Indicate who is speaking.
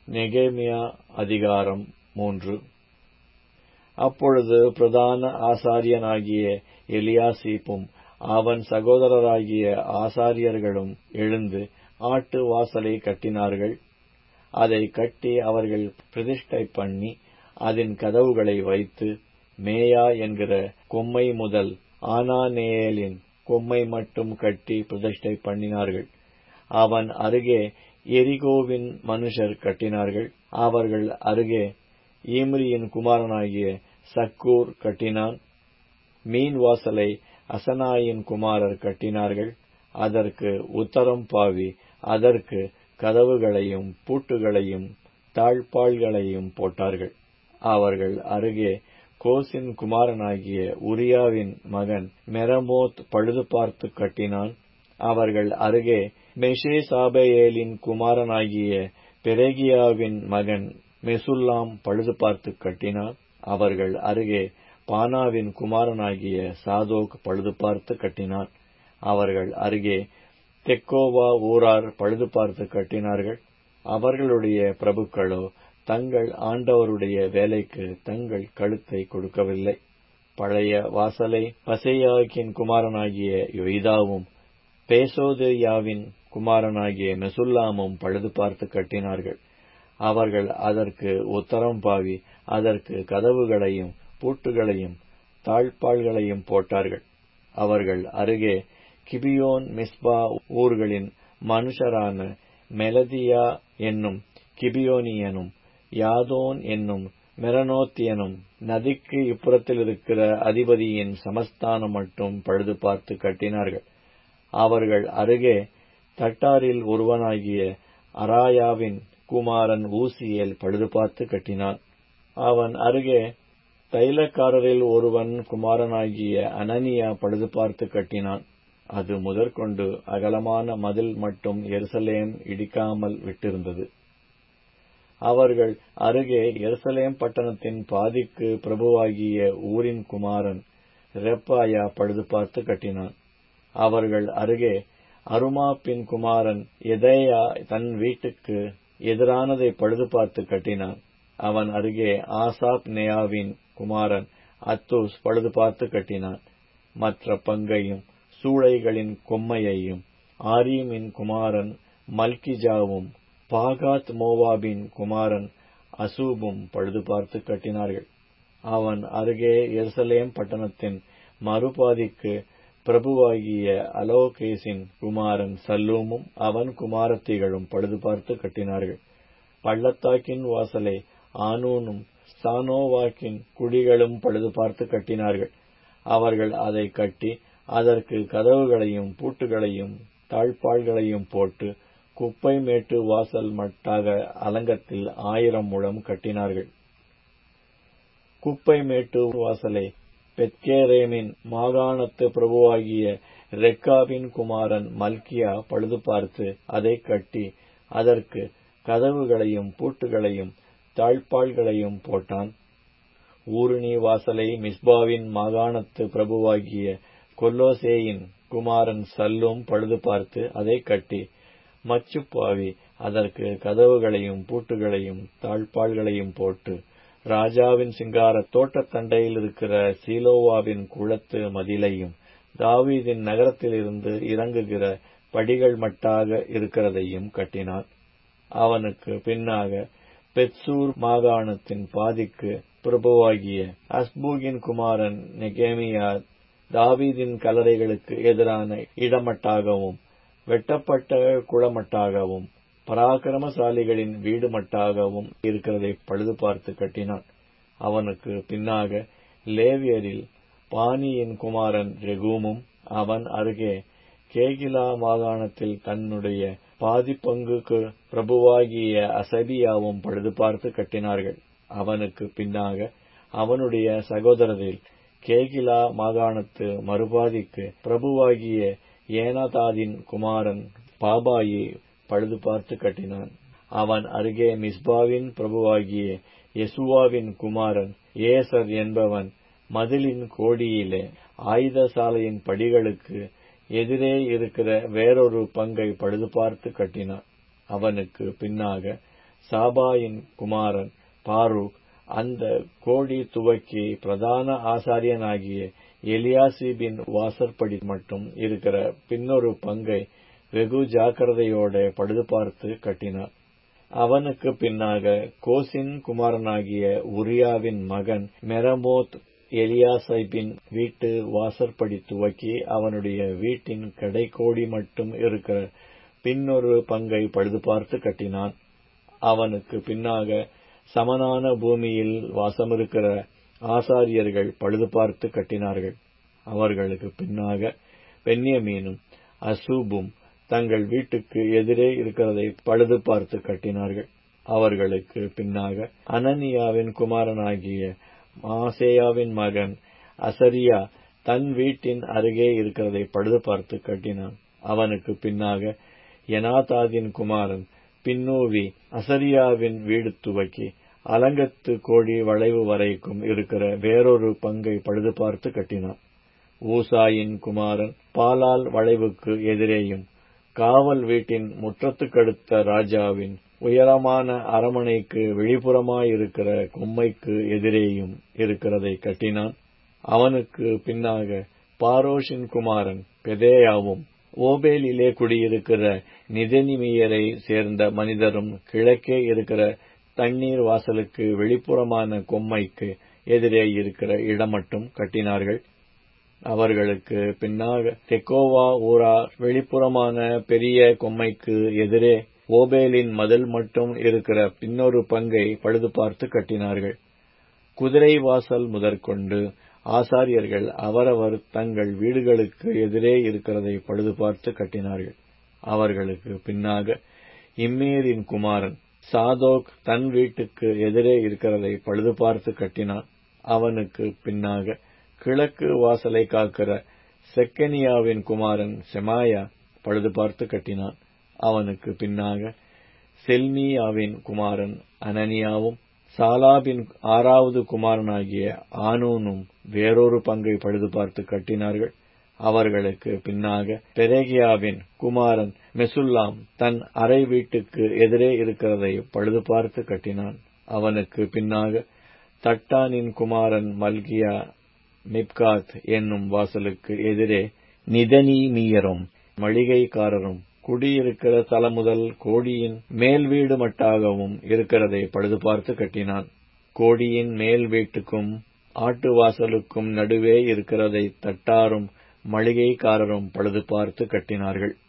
Speaker 1: நெகேமியா அதிகாரம் மூன்று அப்பொழுது பிரதான ஆசாரியனாகிய எலியாசிப்பும் அவன் சகோதரராகிய ஆசாரியர்களும் எழுந்து ஆட்டு வாசலை கட்டினார்கள் அதை கட்டி அவர்கள் பிரதிஷ்டை பண்ணி அதன் கதவுகளை வைத்து மேயா என்கிற கொம்மை முதல் ஆனானேயலின் கொம்மை மட்டும் கட்டி பிரதிஷ்டை பண்ணினார்கள் அவன் அருகே எரிகோவின் மனுஷர் கட்டினார்கள் அவர்கள் அருகே ஈம்ரியின் குமாரனாகிய சக்கூர் கட்டினான் மீன் வாசலை அசனாயின் குமாரர் கட்டினார்கள் அதற்கு உத்தரம் பாவி அதற்கு கதவுகளையும் பூட்டுகளையும் தாழ்பாள்களையும் போட்டார்கள் அவர்கள் அருகே கோசின் குமாரனாகிய உரியாவின் மகன் மெரமோத் பழுது பார்த்து கட்டினான் அவர்கள் அருகே மெஷேசாபேயேலின் குமாரனாகிய பெரேகியாவின் மகன் மெசுல்லாம் பழுது பார்த்து கட்டினான் அவர்கள் அருகே பானாவின் குமாரனாகிய சாதோக் பழுது பார்த்து கட்டினான் அவர்கள் அருகே தெக்கோவா ஊரார் பழுது பார்த்து கட்டினார்கள் அவர்களுடைய பிரபுக்களோ தங்கள் ஆண்டவருடைய வேலைக்கு தங்கள் கழுத்தை கொடுக்கவில்லை பழைய வாசலை பசையாக்கின் குமாரனாகிய யுய்தாவும் பேசோதேயாவின் குமாரனாகிய மெசுல்லாமும் பழுது பார்த்து கட்டினார்கள் அவர்கள் அதற்கு உத்தரம் பாவி அதற்கு கதவுகளையும் பூட்டுகளையும் தாழ்பாள்களையும் போட்டார்கள் அவர்கள் அருகே கிபியோன் மிஸ்பா ஊர்களின் மனுஷரான மெலதியா என்னும் கிபியோனியனும் யாதோன் என்னும் மெரனோத்தியனும் நதிக்கு இப்புறத்தில் இருக்கிற அதிபதியின் சமஸ்தானம் மட்டும் பழுது பார்த்து கட்டினார்கள் அவர்கள் அருகே தட்டாரில் ஒருவனாகிய அராயாவின் குமாரன் ஊசியேல் பழுது பார்த்து கட்டினான் அவன் அருகே தைலக்காரரில் ஒருவன் குமாரனாகிய அனனியா பழுது பார்த்து கட்டினான் அது முதற்கொண்டு அகலமான மதில் மட்டும் எருசலேம் இடிக்காமல் விட்டிருந்தது அவர்கள் அருகே எருசலேம் பட்டணத்தின் பாதிக்கு பிரபுவாகிய ஊரின் குமாரன் ரெப்பாயா பழுது பார்த்து கட்டினான் அவர்கள் அருகே அருமாப்பின் குமாரன் எதேயா தன் வீட்டுக்கு எதிரானதை பழுது பார்த்து கட்டினான் அவன் அருகே ஆசாப் நேயாவின் குமாரன் அத்தூஸ் பழுது பார்த்து கட்டினான் மற்ற பங்கையும் சூளைகளின் கொம்மையையும் ஆரீமின் குமாரன் மல்கிஜாவும் பாகாத் மோவாபின் குமாரன் அசூபும் பழுது பார்த்து கட்டினார்கள் அவன் அருகே எருசலேம் பட்டணத்தின் மறுபாதிக்கு பிரபுவாகிய அலோகேசின் குமாரன் சல்லூமும் அவன் குமாரத்திகளும் பழுது பார்த்து கட்டினார்கள் பள்ளத்தாக்கின் வாசலை ஆனூனும் சானோவாக்கின் குடிகளும் பழுது பார்த்து கட்டினார்கள் அவர்கள் அதை கட்டி அதற்கு கதவுகளையும் பூட்டுகளையும் தாழ்பாள்களையும் போட்டு குப்பை மேட்டு வாசல் மட்டாக அலங்கத்தில் ஆயிரம் முழம் கட்டினார்கள் குப்பை மேட்டு வாசலை பெத்கேரேமின் மாகாணத்து பிரபுவாகிய ரெக்காவின் குமாரன் மல்கியா பழுது பார்த்து அதை கட்டி அதற்கு கதவுகளையும் பூட்டுகளையும் தாழ்பாள்களையும் போட்டான் ஊருணி வாசலை மிஸ்பாவின் மாகாணத்து பிரபுவாகிய கொல்லோசேயின் குமாரன் சல்லும் பழுது பார்த்து அதை கட்டி மச்சுப்பாவி அதற்கு கதவுகளையும் பூட்டுகளையும் தாழ்பாள்களையும் போட்டு ராஜாவின் சிங்கார தோட்டத்தண்டையில் இருக்கிற சீலோவாவின் குளத்து மதிலையும் தாவீதின் நகரத்திலிருந்து இறங்குகிற படிகள் மட்டாக இருக்கிறதையும் கட்டினான் அவனுக்கு பின்னாக பெட்சூர் மாகாணத்தின் பாதிக்கு பிரபுவாகிய அஸ்பூகின் குமாரன் நெகேமியா தாவீதின் கல்லறைகளுக்கு எதிரான இடமட்டாகவும் வெட்டப்பட்ட குளமட்டாகவும் பராக்கிரமசாலிகளின் வீடு மட்டாகவும் இருக்கிறதை பழுது பார்த்து கட்டினான் அவனுக்கு பின்னாக லேவியரில் பானியின் குமாரன் ரெகூமும் அவன் அருகே கேகிலா மாகாணத்தில் தன்னுடைய பாதிப்பங்குக்கு பிரபுவாகிய அசபியாவும் பழுது பார்த்து கட்டினார்கள் அவனுக்கு பின்னாக அவனுடைய சகோதரரில் கேகிலா மாகாணத்து மறுபாதிக்கு பிரபுவாகிய ஏனாதாதின் குமாரன் பாபாயி பழுது பார்த்து கட்டினான் அவன் அருகே மிஸ்பாவின் பிரபுவாகிய யெசுவாவின் குமாரன் ஏசர் என்பவன் மதிலின் கோடியிலே ஆயுதசாலையின் படிகளுக்கு எதிரே இருக்கிற வேறொரு பங்கை பழுது பார்த்து கட்டினான் அவனுக்கு பின்னாக சாபாயின் குமாரன் பாரூக் அந்த கோடி துவக்கி பிரதான ஆசாரியனாகிய எலியாசிபின் வாசற்படி மட்டும் இருக்கிற பின்னொரு பங்கை வெகு ஜாக்கிரதையோட பழுது பார்த்து கட்டினார் அவனுக்கு பின்னாக கோசின் குமாரனாகிய உரியாவின் மகன் மெரமோத் எலியாசைபின் வீட்டு வாசற்படி துவக்கி அவனுடைய வீட்டின் கடைக்கோடி மட்டும் இருக்கிற பின்னொரு பங்கை பழுது பார்த்து கட்டினான் அவனுக்கு பின்னாக சமனான பூமியில் வாசமிருக்கிற ஆசாரியர்கள் பழுது பார்த்து கட்டினார்கள் அவர்களுக்கு பின்னாக பென்யமீனும் அசூபும் தங்கள் வீட்டுக்கு எதிரே இருக்கிறதை பழுது பார்த்து கட்டினார்கள் அவர்களுக்கு பின்னாக அனனியாவின் குமாரனாகிய மாசேயாவின் மகன் அசரியா தன் வீட்டின் அருகே இருக்கிறதை பழுது பார்த்து கட்டினான் அவனுக்கு பின்னாக எனாதாதின் குமாரன் பின்னூவி அசரியாவின் வீடு துவக்கி அலங்கத்து கோடி வளைவு வரைக்கும் இருக்கிற வேறொரு பங்கை பழுது பார்த்து கட்டினான் ஊசாயின் குமாரன் பாலால் வளைவுக்கு எதிரேயும் காவல் வீட்டின் முற்றத்துக்கடுத்த ராஜாவின் உயரமான அரமனைக்கு வெளிப்புறமாயிருக்கிற கொம்மைக்கு எதிரேயும் இருக்கிறதை கட்டினான் அவனுக்கு பின்னாக பாரோஷின் குமாரன் பெதேயாவும் ஓபேலிலே குடியிருக்கிற நிதனிமியரை சேர்ந்த மனிதரும் கிழக்கே இருக்கிற தண்ணீர் வாசலுக்கு வெளிப்புறமான கொம்மைக்கு எதிரே இருக்கிற இடம் மட்டும் கட்டினார்கள் அவர்களுக்கு பின்னாக தெக்கோவா ஊரா வெளிப்புறமான பெரிய கொம்மைக்கு எதிரே ஓபேலின் மதில் மட்டும் இருக்கிற பின்னொரு பங்கை பழுது பார்த்து கட்டினார்கள் குதிரை வாசல் முதற்கொண்டு ஆசாரியர்கள் அவரவர் தங்கள் வீடுகளுக்கு எதிரே இருக்கிறதை பழுது பார்த்து கட்டினார்கள் அவர்களுக்கு பின்னாக இம்மேரின் குமாரன் சாதோக் தன் வீட்டுக்கு எதிரே இருக்கிறதை பழுது பார்த்து கட்டினான் அவனுக்கு பின்னாக கிழக்கு வாசலை காக்கிற செக்கனியாவின் குமாரன் செமாயா பழுது பார்த்து கட்டினான் அவனுக்கு பின்னாக செல்மியாவின் குமாரன் அனனியாவும் சாலாபின் ஆறாவது குமாரனாகிய ஆனூனும் வேறொரு பங்கை பழுது பார்த்து கட்டினார்கள் அவர்களுக்கு பின்னாக பெரேகியாவின் குமாரன் மெசுல்லாம் தன் அறை வீட்டுக்கு எதிரே இருக்கிறதை பழுது பார்த்து கட்டினான் அவனுக்கு பின்னாக தட்டானின் குமாரன் மல்கியா மிப்காத் என்னும் வாசலுக்கு எதிரே நிதனீமியரும் மளிகைக்காரரும் குடியிருக்கிற தலமுதல் கோடியின் மேல் வீடு மட்டாகவும் இருக்கிறதை பழுது பார்த்து கட்டினான் கோடியின் மேல் வீட்டுக்கும் ஆட்டு வாசலுக்கும் நடுவே இருக்கிறதை தட்டாரும் மளிகைக்காரரும் பழுது பார்த்து கட்டினார்கள்